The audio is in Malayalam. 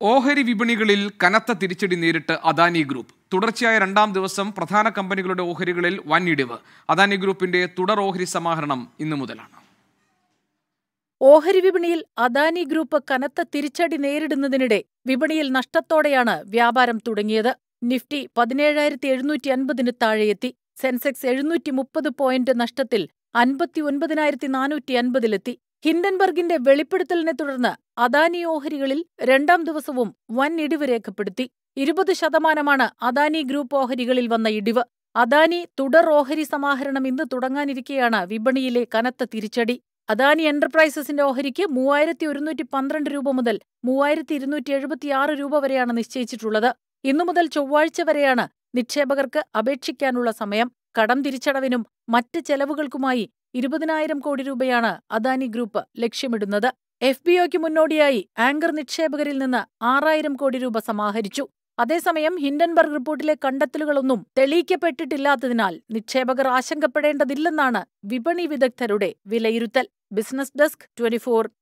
ഓഹരി വിപണികളിൽ കനത്ത തിരിച്ചടി നേരിട്ട് അദാനി ഗ്രൂപ്പ് തുടർച്ചയായ രണ്ടാം ദിവസം പ്രധാന കമ്പനികളുടെ ഓഹരികളിൽ വൻ ഇടിവ് അദാനി ഗ്രൂപ്പിന്റെ തുടർ ഓഹരി സമാഹരണം ഇന്നു മുതലാണ് ഓഹരി വിപണിയിൽ അദാനി ഗ്രൂപ്പ് കനത്ത തിരിച്ചടി നേരിടുന്നതിനിടെ വിപണിയിൽ നഷ്ടത്തോടെയാണ് വ്യാപാരം തുടങ്ങിയത് നിഫ്റ്റി പതിനേഴായിരത്തി എഴുന്നൂറ്റി അൻപതിന് താഴെയെത്തി സെൻസെക്സ് എഴുന്നൂറ്റി മുപ്പത് പോയിന്റ് നഷ്ടത്തിൽ അൻപത്തി ഒൻപതിനായിരത്തി നാനൂറ്റി അൻപതിലെത്തി ഹിൻഡൻബർഗിന്റെ വെളിപ്പെടുത്തലിനെ തുടർന്ന് അദാനി ഓഹരികളിൽ രണ്ടാം ദിവസവും വൻ ഇടിവ് രേഖപ്പെടുത്തി ഇരുപത് ശതമാനമാണ് അദാനി ഗ്രൂപ്പ് ഓഹരികളിൽ വന്ന ഇടിവ് അദാനി തുടർ ഓഹരി സമാഹരണം ഇന്ന് തുടങ്ങാനിരിക്കെയാണ് വിപണിയിലെ കനത്ത തിരിച്ചടി അദാനി എന്റർപ്രൈസസിന്റെ ഓഹരിക്ക് മൂവായിരത്തി ഒരുന്നൂറ്റി പന്ത്രണ്ട് രൂപ മുതൽ മൂവായിരത്തി ഇരുന്നൂറ്റി എഴുപത്തിയാറ് രൂപ വരെയാണ് നിശ്ചയിച്ചിട്ടുള്ളത് ഇന്നു മുതൽ ചൊവ്വാഴ്ച വരെയാണ് നിക്ഷേപകർക്ക് അപേക്ഷിക്കാനുള്ള സമയം കടം തിരിച്ചടവിനും മറ്റ് ചെലവുകൾക്കുമായി ഇരുപതിനായിരം കോടി രൂപയാണ് അദാനി ഗ്രൂപ്പ് ലക്ഷ്യമിടുന്നത് എഫ് ബി ഒക്ക് മുന്നോടിയായി ആങ്കർ നിക്ഷേപകരിൽ നിന്ന് ആറായിരം കോടി രൂപ സമാഹരിച്ചു അതേസമയം ഹിൻഡൻബർഗ് റിപ്പോർട്ടിലെ കണ്ടെത്തലുകളൊന്നും തെളിയിക്കപ്പെട്ടിട്ടില്ലാത്തതിനാൽ നിക്ഷേപകർ ആശങ്കപ്പെടേണ്ടതില്ലെന്നാണ് വിപണി വിദഗ്ധരുടെ വിലയിരുത്തൽ ബിസിനസ് ഡെസ്ക് ട്വന്റിഫോർ